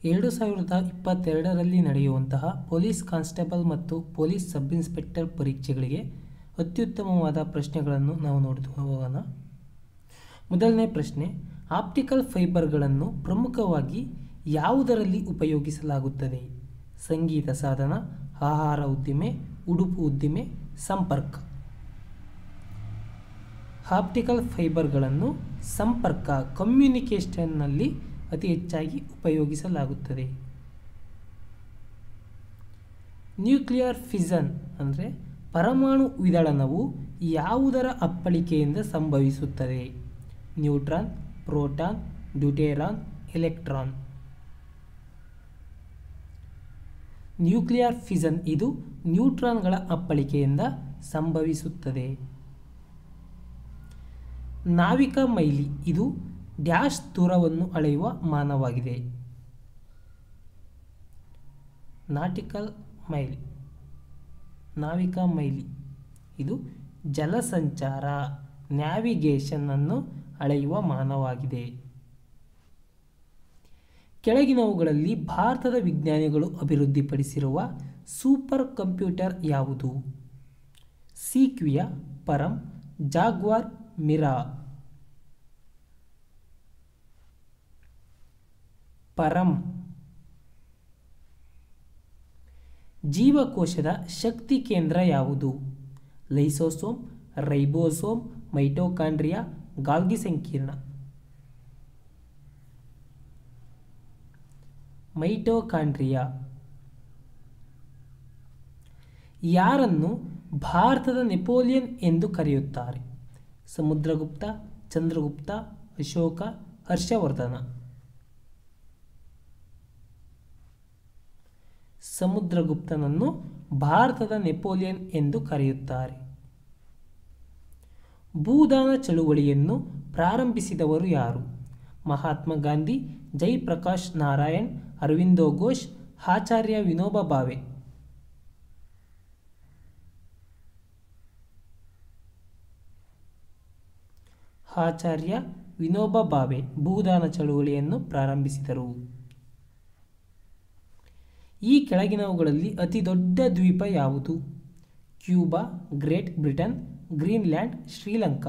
ಎರಡು ಸಾವಿರದ ಇಪ್ಪತ್ತೆರಡರಲ್ಲಿ ನಡೆಯುವಂತಹ ಪೊಲೀಸ್ ಕಾನ್ಸ್ಟೇಬಲ್ ಮತ್ತು ಪೊಲೀಸ್ ಸಬ್ ಇನ್ಸ್ಪೆಕ್ಟರ್ ಪರೀಕ್ಷೆಗಳಿಗೆ ಅತ್ಯುತ್ತಮವಾದ ಪ್ರಶ್ನೆಗಳನ್ನು ನಾವು ನೋಡಿದು ಹೋಗೋಣ ಮೊದಲನೇ ಪ್ರಶ್ನೆ ಆಪ್ಟಿಕಲ್ ಫೈಬರ್ಗಳನ್ನು ಪ್ರಮುಖವಾಗಿ ಯಾವುದರಲ್ಲಿ ಉಪಯೋಗಿಸಲಾಗುತ್ತದೆ ಸಂಗೀತ ಸಾಧನ ಆಹಾರ ಉದ್ದಿಮೆ ಉಡುಪು ಉದ್ದಿಮೆ ಸಂಪರ್ಕ ಆಪ್ಟಿಕಲ್ ಫೈಬರ್ಗಳನ್ನು ಸಂಪರ್ಕ ಕಮ್ಯುನಿಕೇಷನ್ನಲ್ಲಿ ಅತಿ ಹೆಚ್ಚಾಗಿ ಉಪಯೋಗಿಸಲಾಗುತ್ತದೆ ನ್ಯೂಕ್ಲಿಯರ್ ಫಿಸನ್ ಅಂದರೆ ಪರಮಾಣು ವಿದಳನವು ಯಾವುದರ ಅಪ್ಪಳಿಕೆಯಿಂದ ಸಂಭವಿಸುತ್ತದೆ neutron proton deuteron electron nuclear fission ಇದು ನ್ಯೂಟ್ರಾನ್ಗಳ ಅಪ್ಪಳಿಕೆಯಿಂದ ಸಂಭವಿಸುತ್ತದೆ ನಾವಿಕ ಮೈಲಿ ಇದು ಡ್ಯಾಶ್ ದೂರವನ್ನು ಅಳೆಯುವ ಮಾನವಾಗಿದೆ ನಾಟಿಕಲ್ ಮೈಲ್ ನಾವಿಕ ಮೈಲಿ ಇದು ಜಲಸಂಚಾರ ನ್ಯಾವಿಗೇಷನ್ ಅನ್ನು ಅಳೆಯುವ ಮಾನವಾಗಿದೆ ಕೆಳಗಿನವುಗಳಲ್ಲಿ ಭಾರತದ ವಿಜ್ಞಾನಿಗಳು ಅಭಿವೃದ್ಧಿಪಡಿಸಿರುವ ಸೂಪರ್ ಕಂಪ್ಯೂಟರ್ ಯಾವುದು ಸೀಕ್ವಿಯ ಪರಂ ಜಾಗ್ವಾರ್ ಮಿರಾ ಪರಂ ಜೀವಕೋಶದ ಶಕ್ತಿ ಕೇಂದ್ರ ಯಾವುದು ಲೈಸೋಸೋಮ್ ರೈಬೋಸೋಮ್ ಮೈಟೋಕಾಂಡ್ರಿಯಾ ಗಾಲ್ಗಿ ಸಂಕೀರ್ಣ ಮೈಟೋಕಾಂಡ್ರಿಯಾ ಯಾರನ್ನು ಭಾರತದ ನೆಪೋಲಿಯನ್ ಎಂದು ಕರೆಯುತ್ತಾರೆ ಸಮುದ್ರಗುಪ್ತ ಚಂದ್ರಗುಪ್ತ ಅಶೋಕ ಹರ್ಷವರ್ಧನ ಸಮುದ್ರಗುಪ್ತನನ್ನು ಭಾರತದ ನೆಪೋಲಿಯನ್ ಎಂದು ಕರೆಯುತ್ತಾರೆ ಭೂದಾನ ಚಳುವಳಿಯನ್ನು ಪ್ರಾರಂಭಿಸಿದವರು ಯಾರು ಮಹಾತ್ಮ ಗಾಂಧಿ ಜೈಪ್ರಕಾಶ್ ನಾರಾಯಣ್ ಅರವಿಂದೋ ಘೋಷ್ ಆಚಾರ್ಯ ವಿನೋಬಾ ಭಾವೆ ಆಚಾರ್ಯ ವಿನೋಬಾ ಭಾವೆ ಭೂದಾನ ಚಳುವಳಿಯನ್ನು ಪ್ರಾರಂಭಿಸಿದರು ಈ ಕೆಳಗಿನವುಗಳಲ್ಲಿ ಅತಿ ದೊಡ್ಡ ದ್ವೀಪ ಯಾವುದು Cuba Great Britain Greenland Sri Lanka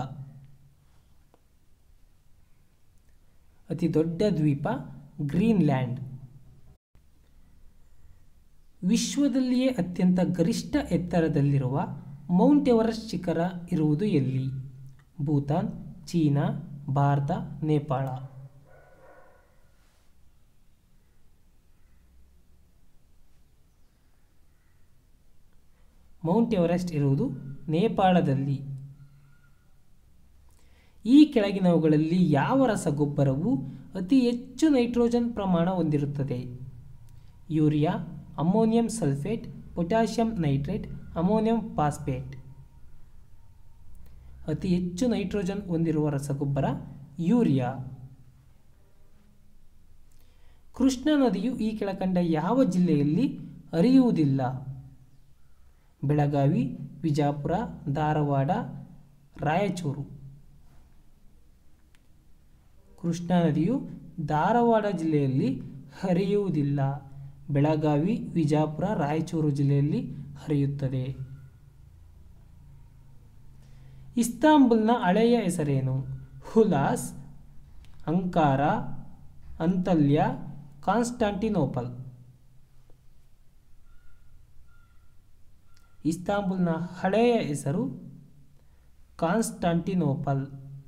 ಅತಿ ದೊಡ್ಡ ದ್ವೀಪ ಗ್ರೀನ್ಲ್ಯಾಂಡ್ ವಿಶ್ವದಲ್ಲಿಯೇ ಅತ್ಯಂತ ಗರಿಷ್ಠ ಎತ್ತರದಲ್ಲಿರುವ ಮೌಂಟ್ ಎವರೆಸ್ಟ್ ಶಿಖರ ಇರುವುದು ಎಲ್ಲಿ Bhutan China Bharat Nepal mount Everest ಇರುವುದು ನೇಪಾಳದಲ್ಲಿ ಈ ಕೆಳಗಿನವುಗಳಲ್ಲಿ ಯಾವ ರಸಗೊಬ್ಬರವು ಅತಿ ಹೆಚ್ಚು ನೈಟ್ರೋಜನ್ ಪ್ರಮಾಣ ಹೊಂದಿರುತ್ತದೆ urea ammonium sulphate potassium nitrate ammonium phosphate ಅತಿ ಹೆಚ್ಚು ನೈಟ್ರೋಜನ್ ಹೊಂದಿರುವ ರಸಗೊಬ್ಬರ ಯೂರಿಯಾ ಕೃಷ್ಣಾ ನದಿಯು ಈ ಕೆಳಕಂಡ ಯಾವ ಜಿಲ್ಲೆಯಲ್ಲಿ ಹರಿಯುವುದಿಲ್ಲ ಬೆಳಗಾವಿ ವಿಜಾಪುರ ಧಾರವಾಡ ರಾಯಚೂರು ಕೃಷ್ಣಾ ನದಿಯು ಧಾರವಾಡ ಜಿಲ್ಲೆಯಲ್ಲಿ ಹರಿಯುವುದಿಲ್ಲ ಬೆಳಗಾವಿ ವಿಜಾಪುರ ರಾಯಚೂರು ಜಿಲ್ಲೆಯಲ್ಲಿ ಹರಿಯುತ್ತದೆ ಇಸ್ತಾಂಬುಲ್ನ ಹಳೆಯ ಹೆಸರೇನು ಹುಲಾಸ್ ಅಂಕಾರ ಅಂತಲ್ಯ ಕಾನ್ಸ್ಟಾಂಟಿನೋಪಲ್ ಇಸ್ತಾಂಬುಲ್ನ ಹಳೆಯ ಹೆಸರು ಕಾನ್ಸ್ಟಾಂಟಿನೋಪಲ್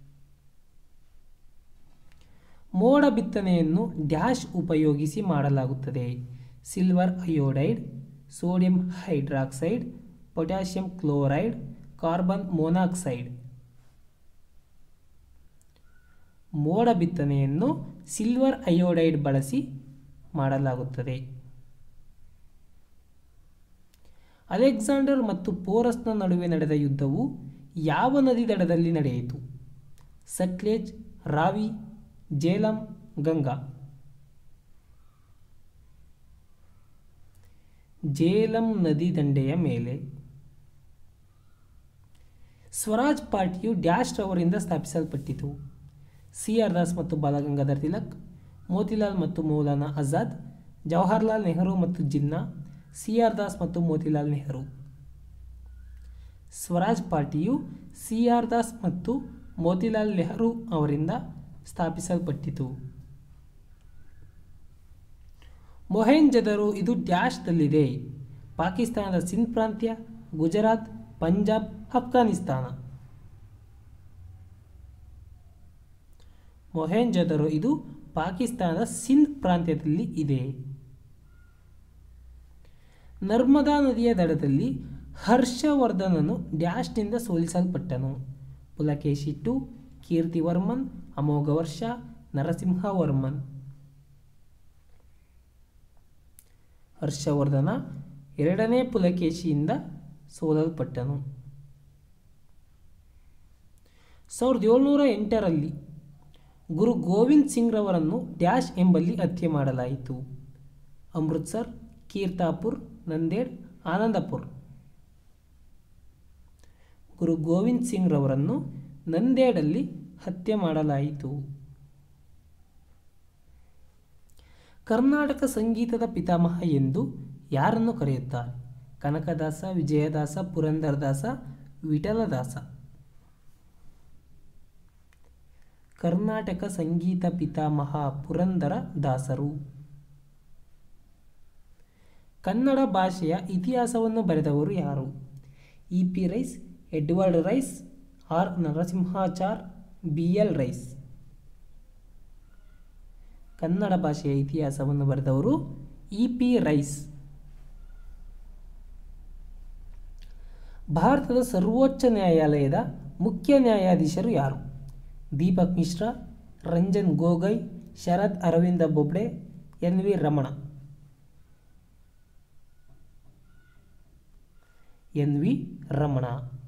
ಮೋಡ ಬಿತ್ತನೆಯನ್ನು ಡ್ಯಾಶ್ ಉಪಯೋಗಿಸಿ ಮಾಡಲಾಗುತ್ತದೆ silver iodide sodium hydroxide potassium chloride carbon monoxide ಮೋಡ ಬಿತ್ತನೆಯನ್ನು ಸಿಲ್ವರ್ ಅಯೋಡೈಡ್ ಬಳಸಿ ಮಾಡಲಾಗುತ್ತದೆ ಅಲೆಕ್ಸಾಂಡರ್ ಮತ್ತು ಪೋರಸ್ನ ನಡುವೆ ನಡೆದ ಯುದ್ಧವು ಯಾವ ನದಿ ದಡದಲ್ಲಿ ನಡೆಯಿತು ಸಟ್ಲೇಜ್ ರಾವಿ ಜೇಲಂ ಗಂಗಾ ಜೇಲಂ ನದಿ ದಂಡೆಯ ಮೇಲೆ ಸ್ವರಾಜ್ ಪಾರ್ಟಿಯು ಡ್ಯಾಶ್ ರವರಿಂದ ಸ್ಥಾಪಿಸಲ್ಪಟ್ಟಿತು ಸಿ ಆರ್ ದಾಸ್ ಮತ್ತು ಬಾಲಗಂಗಾಧರ್ ತಿಲಕ್ ಮೋತಿಲಾಲ್ ಮತ್ತು ಮೌಲಾನಾ ಆಜಾದ್ ಜವಾಹರ್ಲಾಲ್ ನೆಹರು ಮತ್ತು ಜಿನ್ನಾ ಸಿ ಆರ್ ದಾಸ್ ಮತ್ತು ಮೋತಿಲಾಲ್ ನೆಹರು ಸ್ವರಾಜ್ ಪಾರ್ಟಿಯು ಸಿ ಆರ್ ದಾಸ್ ಮತ್ತು ಮೋತಿಲಾಲ್ ನೆಹರು ಅವರಿಂದ ಸ್ಥಾಪಿಸಲ್ಪಟ್ಟಿತು ಮೊಹೆಂಜದರು ಇದು ಡ್ಯಾಶ್ದಲ್ಲಿದೆ ಪಾಕಿಸ್ತಾನದ ಸಿಂಧ್ ಪ್ರಾಂತ್ಯ ಗುಜರಾತ್ ಪಂಜಾಬ್ ಅಫ್ಘಾನಿಸ್ತಾನ ಮೊಹೆಂಜದರು ಇದು ಪಾಕಿಸ್ತಾನದ ಸಿಂಧ್ ಪ್ರಾಂತ್ಯದಲ್ಲಿ ಇದೆ ನರ್ಮದಾ ನದಿಯ ದಡದಲ್ಲಿ ಹರ್ಷವರ್ಧನನು ಡ್ಯಾಶ್ನಿಂದ ಸೋಲಿಸಲ್ಪಟ್ಟನು ಪುಲಕೇಶಿ ಟು ಕೀರ್ತಿವರ್ಮನ್ ಅಮೋಘವರ್ಷ ನರಸಿಂಹವರ್ಮನ್ ಹರ್ಷವರ್ಧನ ಎರಡನೇ ಪುಲಕೇಶಿಯಿಂದ ಸೋಲಲ್ಪಟ್ಟನು ಸಾವಿರದ ಏಳ್ನೂರ ಎಂಟರಲ್ಲಿ ಗುರು ಗೋವಿಂದ್ ಸಿಂಗ್ ರವರನ್ನು ಡ್ಯಾಶ್ ಎಂಬಲ್ಲಿ ಹತ್ಯೆ ಮಾಡಲಾಯಿತು ಅಮೃತ್ಸರ್ ಕೀರ್ತಾಪುರ್ ನಂದೇಡ್ ಆನಂದಪುರ್ ಗುರು ಗೋವಿಂದ್ ಸಿಂಗ್ ರವರನ್ನು ನಂದೇಡಲ್ಲಿ ಹತ್ಯೆ ಮಾಡಲಾಯಿತು ಕರ್ನಾಟಕ ಸಂಗೀತದ ಪಿತಾಮಹ ಎಂದು ಯಾರನ್ನು ಕರೆಯುತ್ತಾರೆ ಕನಕದಾಸ ವಿಜಯದಾಸ ಪುರಂದರದಾಸ ವಿಠಲದಾಸ ಕರ್ನಾಟಕ ಸಂಗೀತ ಪಿತಾಮಹ ಪುರಂದರ ದಾಸರು ಕನ್ನಡ ಭಾಷೆಯ ಇತಿಹಾಸವನ್ನು ಬರೆದವರು ಯಾರು E P Rice Edward Rice R Narasimhachar B L Rice Kannada ಭಾಷೆಯ ಇತಿಹಾಸವನ್ನು ಬರೆದವರು ಇ ಪಿ ರೈಸ್ ಭಾರತದ ಸರ್ವೋಚ್ಚ ನ್ಯಾಯಾಲಯದ ಮುಖ್ಯ ನ್ಯಾಯಾಧೀಶರು ಯಾರು Deepak Mishra Ranjan Gogoi Sharad Arvind Bobde N V Ramana N V Ramana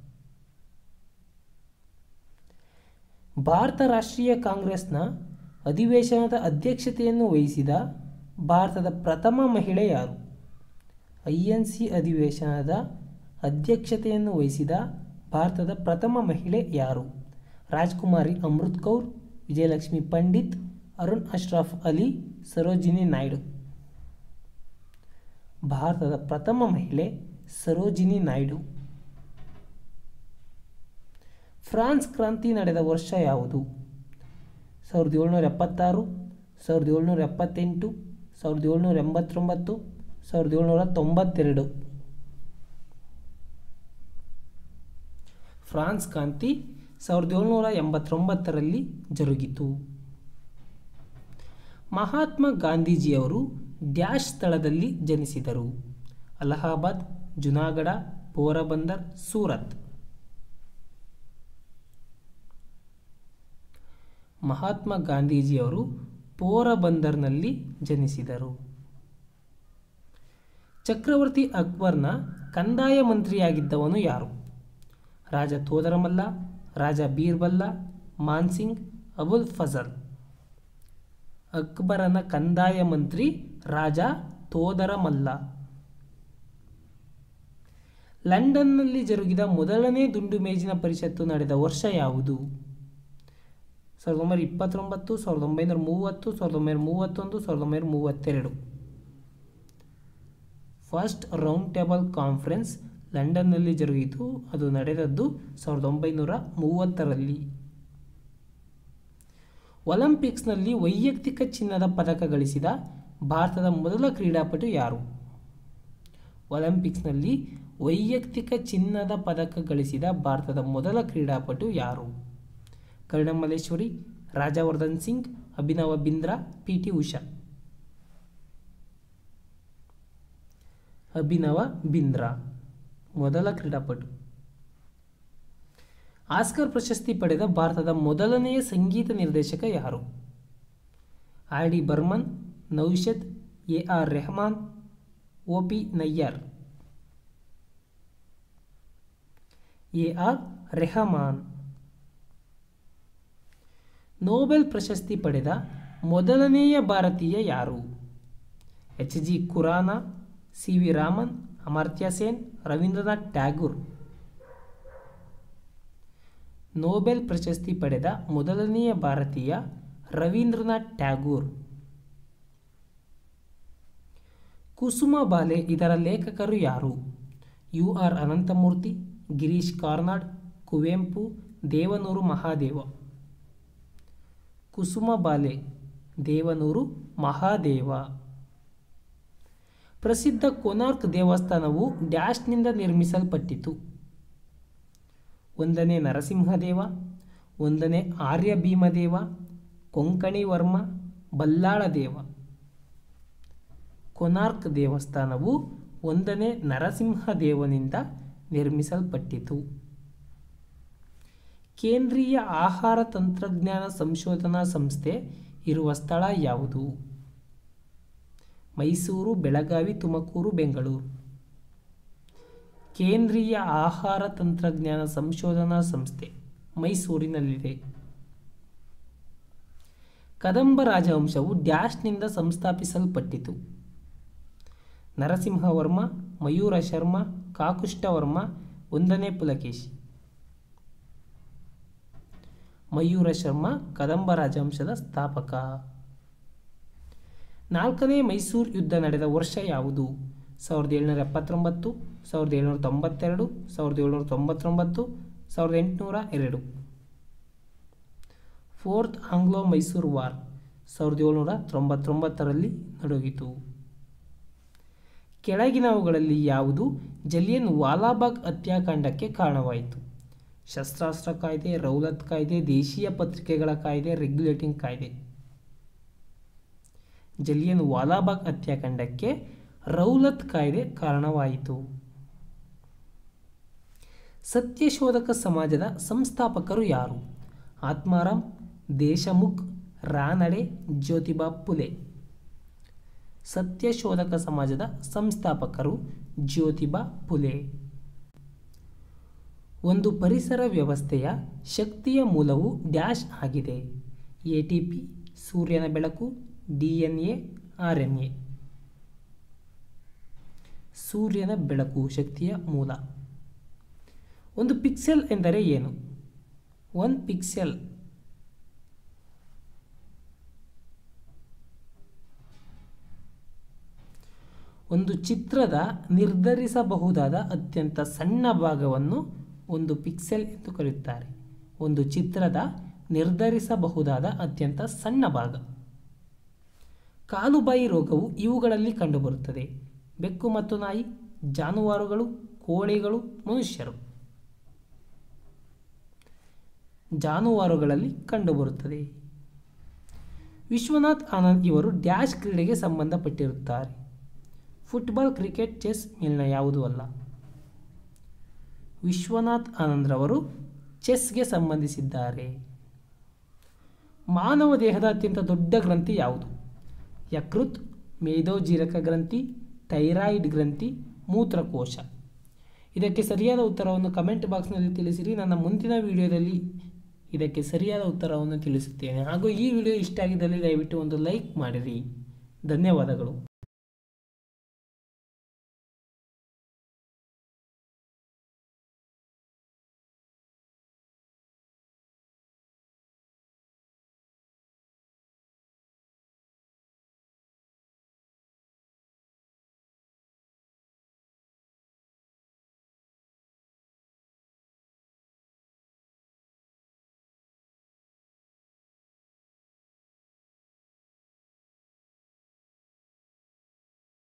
ಭಾರತ ರಾಷ್ಟ್ರೀಯ ಕಾಂಗ್ರೆಸ್ನ ಅಧಿವೇಶನದ ಅಧ್ಯಕ್ಷತೆಯನ್ನು ವಹಿಸಿದ ಭಾರತದ ಪ್ರಥಮ ಮಹಿಳೆ ಯಾರು ಐ ಎನ್ ಸಿ ಅಧಿವೇಶನದ ಅಧ್ಯಕ್ಷತೆಯನ್ನು ವಹಿಸಿದ ಭಾರತದ ಪ್ರಥಮ ಮಹಿಳೆ ಯಾರು ರಾಜ್ಕುಮಾರಿ ಅಮೃತ್ ಕೌರ್ ವಿಜಯಲಕ್ಷ್ಮಿ ಪಂಡಿತ್ ಅರುಣ್ ಅಶ್ರಫ್ ಅಲಿ ಸರೋಜಿನಿ ನಾಯ್ಡು ಭಾರತದ ಪ್ರಥಮ ಮಹಿಳೆ ಸರೋಜಿನಿ ನಾಯ್ಡು ಫ್ರಾನ್ಸ್ ಕ್ರಾಂತಿ ನಡೆದ ವರ್ಷ ಯಾವುದು ಸಾವಿರದ ಏಳ್ನೂರ ಎಪ್ಪತ್ತಾರು ಸಾವಿರದ ಏಳ್ನೂರ ಎಪ್ಪತ್ತೆಂಟು ಸಾವಿರದ ಏಳ್ನೂರ ಎಂಬತ್ತೊಂಬತ್ತು ಸಾವಿರದ ಏಳ್ನೂರ ತೊಂಬತ್ತೆರಡು ಫ್ರಾನ್ಸ್ ಕ್ರಾಂತಿ ಸಾವಿರದ ಏಳ್ನೂರ ಎಂಬತ್ತೊಂಬತ್ತರಲ್ಲಿ ಜರುಗಿತು ಮಹಾತ್ಮ ಗಾಂಧೀಜಿಯವರು ಡ್ಯಾಶ್ ಸ್ಥಳದಲ್ಲಿ ಜನಿಸಿದರು ಅಲಹಾಬಾದ್ ಜುನಾಗಢ ಪೋರಬಂದರ್ ಸೂರತ್ ಮಹಾತ್ಮ ಗಾಂಧೀಜಿಯವರು ಪೋರಬಂದರ್ನಲ್ಲಿ ಜನಿಸಿದರು ಚಕ್ರವರ್ತಿ ಅಕ್ಬರ್ನ ಕಂದಾಯ ಮಂತ್ರಿಯಾಗಿದ್ದವನು ಯಾರು ರಾಜ ತೋದರಮಲ್ಲ ರಾಜ ಬೀರ್ಬಲ್ಲ ಮಾನ್ಸಿಂಗ್ ಅಬುಲ್ ಫಜಲ್ ಅಕ್ಬರನ ಕಂದಾಯ ಮಂತ್ರಿ ರಾಜ ತೋದರಮಲ್ಲ ಲಂಡನ್ನಲ್ಲಿ ಜರುಗಿದ ಮೊದಲನೇ ದುಂಡು ಮೇಜಿನ ಪರಿಷತ್ತು ನಡೆದ ವರ್ಷ ಯಾವುದು ಸಾವಿರದ ಒಂಬೈನೂರ ಇಪ್ಪತ್ತೊಂಬತ್ತು ಸಾವಿರದ ಒಂಬೈನೂರ ಮೂವತ್ತು ಸಾವಿರದ ಒಂಬೈನೂರ ಮೂವತ್ತೊಂದು ಸಾವಿರದ ಒಂಬೈನೂರ ಮೂವತ್ತೆರಡು ಫಸ್ಟ್ ರೌಂಡ್ ಟೇಬಲ್ ಕಾನ್ಫರೆನ್ಸ್ ಲಂಡನ್ನಲ್ಲಿ ಜರುಗಿತು ಅದು ನಡೆದದ್ದು ಸಾವಿರದ ಒಂಬೈನೂರ ಮೂವತ್ತರಲ್ಲಿ ಒಲಿಂಪಿಕ್ಸ್ನಲ್ಲಿ ವೈಯಕ್ತಿಕ ಚಿನ್ನದ ಪದಕ ಗಳಿಸಿದ ಭಾರತದ ಮೊದಲ ಕ್ರೀಡಾಪಟು ಯಾರು ಒಲಿಂಪಿಕ್ಸ್ನಲ್ಲಿ ವೈಯಕ್ತಿಕ ಚಿನ್ನದ ಪದಕ ಗಳಿಸಿದ ಭಾರತದ ಮೊದಲ ಕ್ರೀಡಾಪಟು ಯಾರು ಕರ್ಣಮಲ್ಲೇಶ್ವರಿ ರಾಜವರ್ಧನ್ ಸಿಂಗ್ ಅಭಿನವ ಬಿಂದ್ರಾ ಪಿ ಟಿ ಉಷಾ ಅಭಿನವ ಬಿಂದ್ರಾ ಮೊದಲ ಕ್ರೀಡಾಪಟು ಆಸ್ಕರ್ ಪ್ರಶಸ್ತಿ ಪಡೆದ ಭಾರತದ ಮೊದಲನೆಯ ಸಂಗೀತ ನಿರ್ದೇಶಕ ಯಾರು R D Burman Naushad A R Rahman O P Nayyar A R Rahman Nobel ಪ್ರಶಸ್ತಿ ಪಡೆದ ಮೊದಲನೆಯ ಭಾರತೀಯ ಯಾರು H G Khorana C V Raman Amartya Sen Rabindranath Tagore Nobel ಪ್ರಶಸ್ತಿ ಪಡೆದ ಮೊದಲನೆಯ ಭಾರತೀಯ ರವೀಂದ್ರನಾಥ್ ಟ್ಯಾಗೂರ್ ಕುಸುಮ ಬಾಲೆ ಇದರ ಲೇಖಕರು ಯಾರು ಯು ಆರ್ ಅನಂತಮೂರ್ತಿ ಗಿರೀಶ್ ಕಾರ್ನಾಡ್ ಕುವೆಂಪು ದೇವನೂರು ಮಹಾದೇವ ಕುಸುಮ ಬಾಲೆ ದೇವನೂರು ಮಹಾದೇವ ಪ್ರಸಿದ್ಧ ಕೊನಾರ್ಕ್ ದೇವಸ್ಥಾನವು ಡ್ಯಾಶ್ನಿಂದ ನಿರ್ಮಿಸಲ್ಪಟ್ಟಿತು ಒಂದನೇ ನರಸಿಂಹದೇವ ಒಂದನೇ ಆರ್ಯ ಭೀಮದೇವ ಕೊಂಕಣಿ ವರ್ಮ ಬಲ್ಲಾಳ ದೇವ ಕೊನಾರ್ಕ್ ದೇವಸ್ಥಾನವು ಒಂದನೇ ನರಸಿಂಹದೇವನಿಂದ ನಿರ್ಮಿಸಲ್ಪಟ್ಟಿತು ಕೇಂದ್ರೀಯ ಆಹಾರ ತಂತ್ರಜ್ಞಾನ ಸಂಶೋಧನಾ ಸಂಸ್ಥೆ ಇರುವ ಸ್ಥಳ ಯಾವುದು ಮೈಸೂರು ಬೆಳಗಾವಿ ತುಮಕೂರು ಬೆಂಗಳೂರು ಕೇಂದ್ರೀಯ ಆಹಾರ ತಂತ್ರಜ್ಞಾನ ಸಂಶೋಧನಾ ಸಂಸ್ಥೆ ಮೈಸೂರಿನಲ್ಲಿದೆ ಕದಂಬ ರಾಜವಂಶವು ಡ್ಯಾಶ್ನಿಂದ ಸಂಸ್ಥಾಪಿಸಲ್ಪಟ್ಟಿತು ನರಸಿಂಹವರ್ಮ ಮಯೂರ ಶರ್ಮ ಕಾಕುಷ್ಟವರ್ಮ ಒಂದನೇ ಪುಲಕೇಶಿ ಮಯೂರ ಶರ್ಮ ಕದಂಬ ರಾಜವಂಶದ ಸ್ಥಾಪಕ ನಾಲ್ಕನೇ ಮೈಸೂರು ಯುದ್ಧ ನಡೆದ ವರ್ಷ ಯಾವುದು ಸಾವಿರದ ಏಳ್ನೂರ ಎಪ್ಪತ್ತೊಂಬತ್ತು ಸಾವಿರದ ಏಳ್ನೂರ ತೊಂಬತ್ತೆರಡು ಸಾವಿರದ ಏಳ್ನೂರ ತೊಂಬತ್ತೊಂಬತ್ತು ಸಾವಿರದ ಎಂಟುನೂರ ಎರಡು ಫೋರ್ತ್ ಆಂಗ್ಲೋ ಮೈಸೂರು ವಾರ್ ಸಾವಿರದ ಏಳ್ನೂರ ತೊಂಬತ್ತೊಂಬತ್ತರಲ್ಲಿ ನಡೆಯಿತು ಕೆಳಗಿನವುಗಳಲ್ಲಿ ಯಾವುದು ಜಲಿಯನ್ ವಾಲಾಬಾಗ್ ಹತ್ಯಾಕಾಂಡಕ್ಕೆ ಕಾರಣವಾಯಿತು ಶಸ್ತ್ರಾಸ್ತ್ರ ಕಾಯ್ದೆ ರೌಲತ್ ಕಾಯ್ದೆ ದೇಶೀಯ ಪತ್ರಿಕೆಗಳ ಕಾಯ್ದೆ ರೆಗ್ಯುಲೇಟಿಂಗ್ ಕಾಯ್ದೆ ಜಲಿಯನ್ ವಾಲಾಬಾಗ್ ಹತ್ಯಾಕಾಂಡಕ್ಕೆ ರೌಲತ್ ಕಾಯ್ದೆ ಕಾರಣವಾಯಿತು ಸತ್ಯಶೋಧಕ ಸಮಾಜದ ಸಂಸ್ಥಾಪಕರು ಯಾರು ಆತ್ಮಾರಾಮ್ ದೇಶಮುಖ್ ರಾನಡೆ ಜ್ಯೋತಿಬಾ ಫುಲೆ ಸತ್ಯಶೋಧಕ ಸಮಾಜದ ಸಂಸ್ಥಾಪಕರು ಜ್ಯೋತಿಬಾ ಫುಲೆ ಒಂದು ಪರಿಸರ ವ್ಯವಸ್ಥೆಯ ಶಕ್ತಿಯ ಮೂಲವು ಡ್ಯಾಶ್ ಆಗಿದೆ ಎ ಟಿ ಪಿ ಸೂರ್ಯನ ಬೆಳಕು D N A R N A ಸೂರ್ಯನ ಬೆಳಕು ಶಕ್ತಿಯ ಮೂಲ ಒಂದು ಪಿಕ್ಸೆಲ್ ಎಂದರೆ ಏನು ಒನ್ ಪಿಕ್ಸೆಲ್ ಒಂದು ಚಿತ್ರದ ನಿರ್ಧರಿಸಬಹುದಾದ ಅತ್ಯಂತ ಸಣ್ಣ ಭಾಗವನ್ನು ಒಂದು ಪಿಕ್ಸೆಲ್ ಎಂದು ಕರೆಯುತ್ತಾರೆ ಒಂದು ಚಿತ್ರದ ನಿರ್ಧರಿಸಬಹುದಾದ ಅತ್ಯಂತ ಸಣ್ಣ ಭಾಗ ಕಾಲುಬಾಯಿ ರೋಗವು ಇವುಗಳಲ್ಲಿ ಕಂಡುಬರುತ್ತದೆ ಬೆಕ್ಕು ಮತ್ತು ನಾಯಿ ಜಾನುವಾರುಗಳು ಕೋಳಿಗಳು ಮನುಷ್ಯರು ಜಾನುವಾರುಗಳಲ್ಲಿ ಕಂಡುಬರುತ್ತದೆ ವಿಶ್ವನಾಥ್ ಆನಂದ್ ಇವರು ಡ್ಯಾಶ್ ಕ್ರೀಡೆಗೆ ಸಂಬಂಧಪಟ್ಟಿರುತ್ತಾರೆ ಫುಟ್ಬಾಲ್ ಕ್ರಿಕೆಟ್ ಚೆಸ್ ಮೇಲಿನ ಯಾವುದೂ ಅಲ್ಲ ವಿಶ್ವನಾಥ್ ಆನಂದ್ರವರು ಚೆಸ್ಗೆ ಸಂಬಂಧಿಸಿದ್ದಾರೆ ಮಾನವ ದೇಹದ ಅತ್ಯಂತ ದೊಡ್ಡ ಗ್ರಂಥಿ ಯಾವುದು ಯಕೃತ್ ಮೇದೋಜೀರಕ ಗ್ರಂಥಿ ಥೈರಾಯ್ಡ್ ಗ್ರಂಥಿ ಮೂತ್ರಕೋಶ ಇದಕ್ಕೆ ಸರಿಯಾದ ಉತ್ತರವನ್ನು ಕಮೆಂಟ್ ಬಾಕ್ಸ್ನಲ್ಲಿ ತಿಳಿಸಿರಿ ನನ್ನ ಮುಂದಿನ ವಿಡಿಯೋದಲ್ಲಿ ಇದಕ್ಕೆ ಸರಿಯಾದ ಉತ್ತರವನ್ನು ತಿಳಿಸುತ್ತೇನೆ ಹಾಗೂ ಈ ವಿಡಿಯೋ ಇಷ್ಟ ಆಗಿದ್ದಲ್ಲಿ ದಯವಿಟ್ಟು ಒಂದು ಲೈಕ್ ಮಾಡಿರಿ ಧನ್ಯವಾದಗಳು